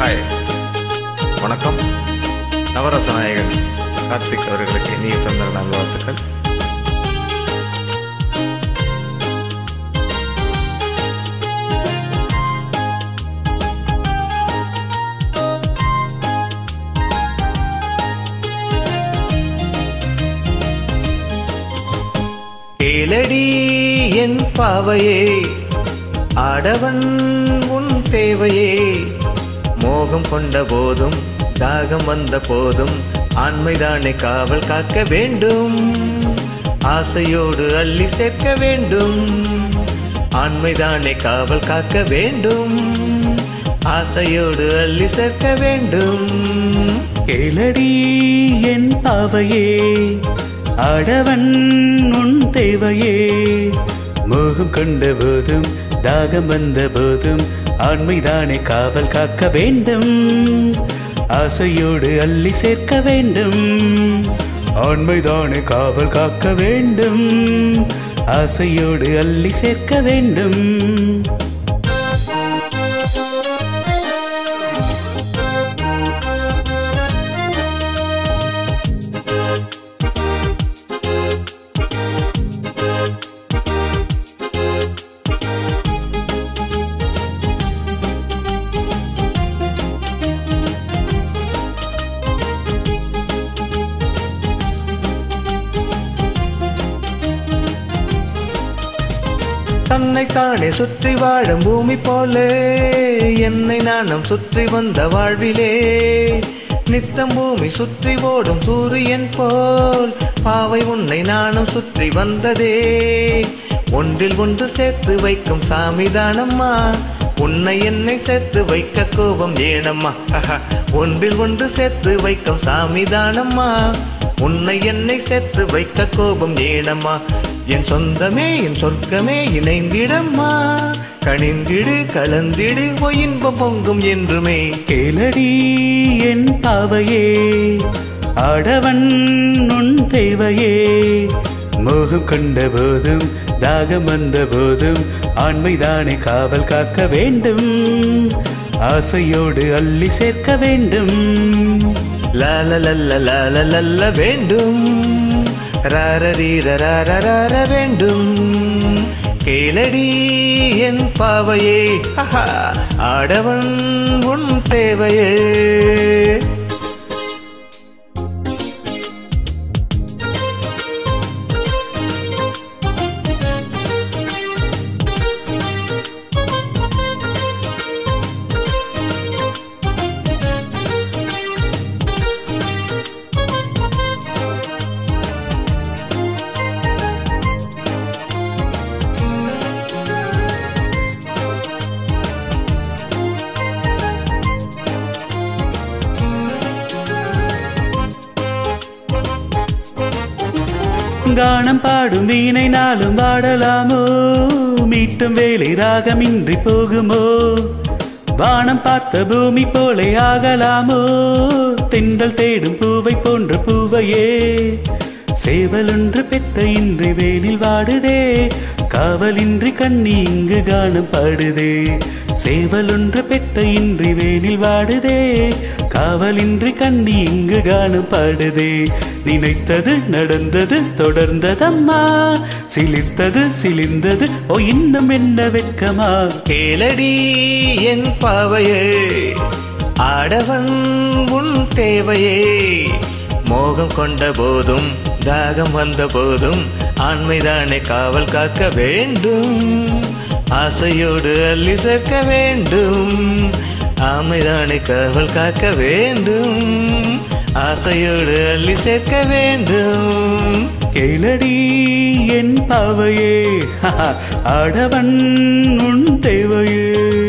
Hi வணக்கம் நவரச நாயகன் கார்த்திக் அவர்களுக்கு இனிய பிறந்த நாள் வாழ்த்துக்கள் கேளடி என் பாவையே ஆடவன் உன் தேவையே மோகம் கொண்ட போதும் தாகம் வந்த போதும் ஆண்மைதானே காவல் காக்க வேண்டும் ஆசையோடு அள்ளி சேர்க்க வேண்டும் ஆண்மைதானே காவல் காக்க வேண்டும் ஆசையோடு அள்ளி சேர்க்க வேண்டும் கேளடி என் பாவையே ஆடவன் உன் தேவையே மோகம் கொண்ட போதும் தாகம் வந்த போதும் ஆண்மைதானே காவல் காக்க வேண்டும் ஆசையோடு அள்ளி சேர்க்க வேண்டும் ஆண்மைதானே காவல் காக்க வேண்டும் ஆசையோடு அள்ளி சேர்க்க வேண்டும் தன்னைத்தானே சுற்றி வாழும் பூமி போல என்னை நானும் சுற்றி வந்த வாழ்விலே நித்தம் பூமி சுற்றி ஓடும் சூரியன் போல் பாவை உன்னை நானும் சுற்றி வந்ததே ஒன்றில் ஒன்று சேர்த்து வைக்கும் சாமிதானம்மா உன்னை என்னை சேர்த்து வைக்க கோபம் ஏனம்மா அஹா. ஒன்றில் ஒன்று சேர்த்து வைக்கும் சாமிதானம்மா உன்னை என்னை சேர்த்து வைக்க கோபம் ஏனம்மா என் சொந்தமே என் சொர்க்கமே இணைந்திடம்மா கணிந்திடு கலந்திடு ஓ இன்பம் பொங்கும் என்றுமே கேளடி என் பாவையே ஆடவன் உன் தேவையே மோகம் கொண்ட போதும் தாகம் வந்த போதும் ஆண்மைதானே காவல் காக்க வேண்டும் ஆசையோடு அள்ளி சேர்க்க வேண்டும் லால லல்ல லால லல்ல வேண்டும் ராரரீர ராரரார வேண்டும் கேளடி என் பாவையே ஹஹா, ஆடவன் உன் தேவையே கானம் பாடும் வீணை நாளும் பாடலாமோ மீட்டும் வேலை ராகமின்றி போகுமோ வானம் பார்த்த பூமி போலே ஆகலாமோ தென்றல் தேடும் பூவை போன்ற பூவையே சேவலொன்று பெற்ற இன்றி வேனில் வாடுதே காவலின்றி கண்ணி இங்கு காணும் பாடுதே சேவலொன்று பெற்ற இன்றி வேனில் வாடுதே காவலின்றி கண்ணி இங்கு காணும் பாடுதே நினைத்தது நடந்தது தொடர்ந்ததம்மா சிலிர்த்தது சிலிந்தது ஓ இன்னும் என்ன வெட்கமா கேளடி என் பாவையே ஆடவன் உன் தேவையே மோகம் கொண்ட போதும் தாகம் வந்த போதும் ஆண்மைதானே காவல் காக்க வேண்டும் ஆசையோடு அள்ளி சேர்க்க வேண்டும் ஆமைதானே காவல் காக்க வேண்டும் ஆசையோடு அள்ளி சேர்க்க வேண்டும் கேளடி என் பாவையே ஆடவன் உன் தேவையே